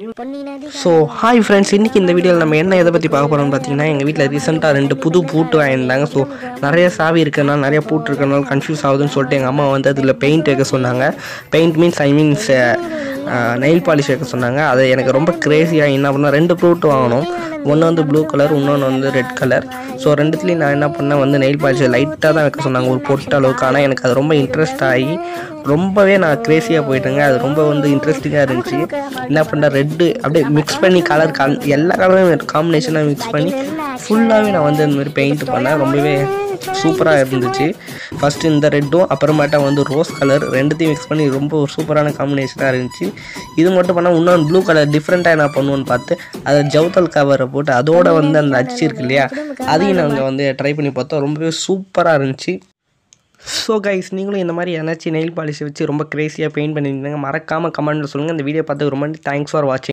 so hi friends இன்றைக்கி இந்த வீடியோவில் நம்ம என்ன எதை பற்றி பார்க்க போகிறோம்னு பார்த்தீங்கன்னா எங்கள் வீட்டில் ரீசெண்டாக ரெண்டு புது பூட்டு வாங்கியிருந்தாங்க ஸோ நிறைய சாவி இருக்கிறனால நிறைய பூட்டு இருக்கிறனால கன்ஃபியூஸ் ஆகுதுன்னு சொல்லிட்டு எங்கள் அம்மா வந்து அதில் பெயிண்ட் வைக்க சொன்னாங்க paint means I means nail polish வைக்க சொன்னாங்க அது எனக்கு ரொம்ப க்ரேஸியாக என்ன பண்ணால் ரெண்டு பூட்டு வாங்கணும் ஒன்று வந்து ப்ளூ கலர் இன்னொன்று வந்து ரெட் கலர் ஸோ ரெண்டுத்துலேயும் நான் என்ன பண்ணேன் வந்து நெயில் பாலிஷ் லைட்டாக தான் வைக்க சொன்னாங்க ஒரு பொட்டு அளவுக்கு ஆனால் எனக்கு அது ரொம்ப இன்ட்ரெஸ்ட் ஆகி ரொம்பவே நான் க்ரேஸியாக போயிட்டேங்க அது ரொம்ப வந்து இன்ட்ரெஸ்டிங்காக இருந்துச்சு என்ன பண்ணேன் ரெட்டு அப்படியே மிக்ஸ் பண்ணி கலர் கல் எல்லா கலரும் காம்பினேஷனாக மிக்ஸ் பண்ணி ஃபுல்லாகவே நான் வந்து இந்த மாதிரி பெயிண்ட் பண்ணேன் ரொம்பவே சூப்பராக இருந்துச்சு ஃபஸ்ட்டு இந்த ரெட்டும் அப்புறமேட்டா வந்து ரோஸ் கலர் ரெண்டுத்தையும் மிக்ஸ் பண்ணி ரொம்ப ஒரு சூப்பரான காம்பினேஷனாக இருந்துச்சு இது மட்டும் பண்ணால் இன்னொன்று ப்ளூ கலர் டிஃப்ரெண்ட்டாக என்ன பண்ணுவோன்னு பார்த்து அதை ஜவுத்தல் கவரை போட்டு அதோட வந்து அந்த அச்சு இருக்கு இல்லையா அதையும் நாங்கள் வந்து ட்ரை பண்ணி பார்த்தோம் ரொம்பவே சூப்பராக இருந்துச்சு ஸோ கைஸ் நீங்களும் இந்த மாதிரி ஏதாச்சும் நெயில் பாலிஷை வச்சு ரொம்ப க்ரேஸியாக பெயிண்ட் பண்ணியிருந்தாங்க மறக்காமல் கமெண்ட்டில் சொல்லுங்கள் இந்த வீடியோ பார்த்து ரொம்ப தேங்க்ஸ் ஃபார் வாட்சிங்